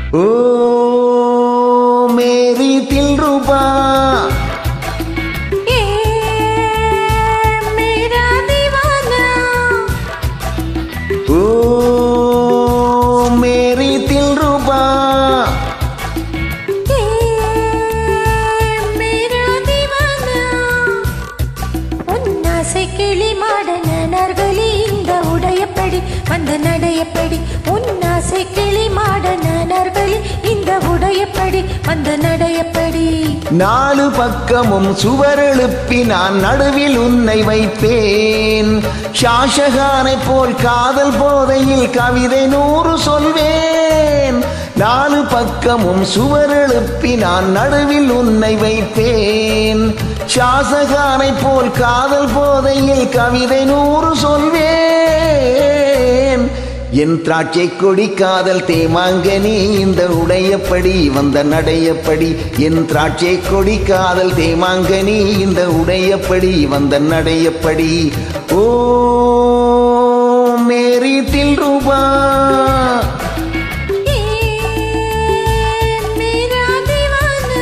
ओ मेरी दिलरुबा ए मेरा दीवाना ओ मेरी दिलरुबा ए मेरा दीवाना உன்னாசை கிளி மாட நனர்களி இந்த உடையப்படி வந்த நடையப்படி உன்னாசை கிளி மாட நனர்களி இந்த உடையப்படி வந்த நடையப்படி நாலு பக்கமும் சுவர் எழுப்பி நான் நடுவில் உன்னை வைப்பேன் ஷாஷகானை போல் காதல் போதையில் கவிதை நூறு சொல்வேன் நாலு பக்கமும் சுவர் எழுப்பி நான் நடுவில் உன்னை வைப்பேன் ஷாசகானை போல் காதல் போதையில் கவிதை நூறு சொல்வேன் என் திராட்சை கொடி காதல் தேமாங்கனி இந்த உடையப்படி வந்த நடையப்படி என் திராட்சை கொடி காதல் தேமாங்கனி இந்த உடையப்படி வந்த நடையப்படி ஓ மேரி தில் ரூபா ए मेरा दीवाना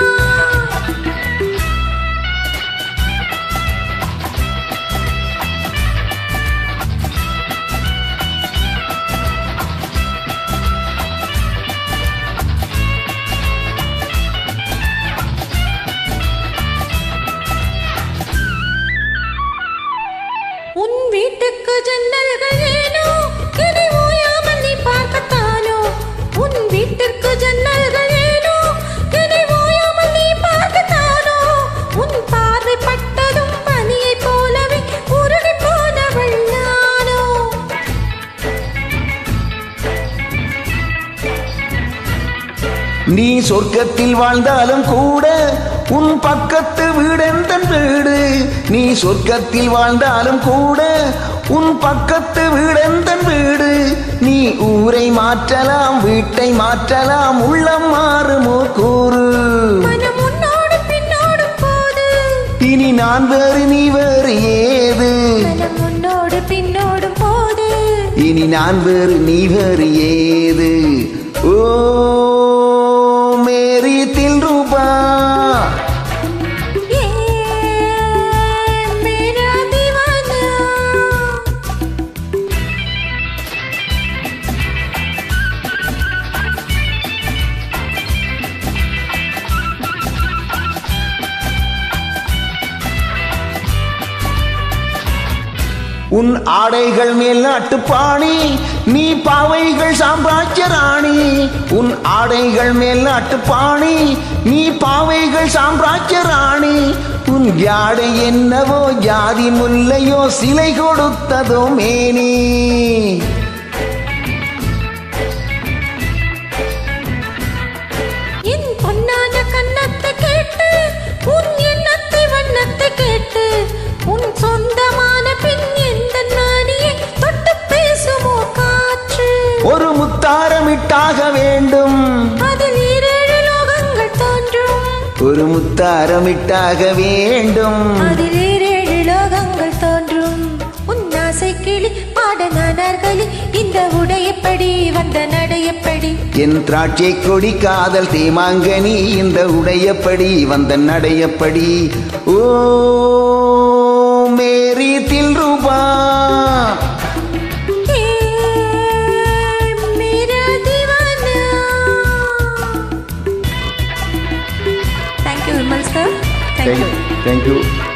உன் வீட்டுக்கு ஜன்னல்கள் ஏனோ இனி ஓயாமல் நீ பார்க்கத்தானோ உன் வீட்டிற்கு ஜன்னல்கள் ஏனோ இனி ஓயாமல் நீ பார்க்கத்தானோ உன் பார்வை பட்டதும் பனியைப் போலவே உருகி போனவள் நானோ நீ சொர்க்கத்தில் வாழ்ந்தாலும் கூட உன் பக்கத்து வீடெந்தன் வீடு நீ சொர்க்கத்தில் வாழ்ந்தாலும் கூட உன் பக்கத்து வீடெந்தன் வீடு நீ ஊரை மாற்றலாம் வீட்டை மாற்றலாம் உள்ளம் மாறுமோ கூறு மனம் உன்னோடு பின்னோடு போது இனி நான் வேறு நீ வேறு ஏது மனம் உன்னோடு பின்னோடும் போது இனி நான் வேறு நீ வேறு ஏது ஓ மேரி தில் ரூபா ஏ மேரா दीवाना உன் ஆடைகள் மேல் நாட்டுப்பாணி நீ பாவைகள் சாம்ராஜ்ய ராணி உன் ஆடைகள் மேல் நாட்டுப்பாணி நீ பாவைகள் சாம்ராஜ்ய ராணி உன் யாடை என்னவோ ஜாதி முல்லையோ சிலை கொடுத்ததோ மேனி என் பொன்னான கன்னத்தை கேட்டு உன் எண்ணத்தை வண்ணத்தை கேட்டு உன் சொந்தமான பின் எந்த நாடியை தொட்டு பேசுமோ காற்று ஒரு முத்தாரமிட்டாக வேண்டும் அதில் ஈரேழு லோகங்கள் தோன்றும் ஒரு முத்தாரமிட்டாக வேண்டும் அதில் ஈரேழு லோகங்கள் தோன்றும் உன் ஆசை கிளி பாட நானார்களி இந்த உடையப்படி வந்த நடையப்படி என் திராட்சை கொடி காதல் தேமாங்கனி இந்த உடையப்படி வந்த நடையப்படி ஓ மேரி தில் ரூபா ஏ மேரா दीवाना thank you Vimal sir thank you thank you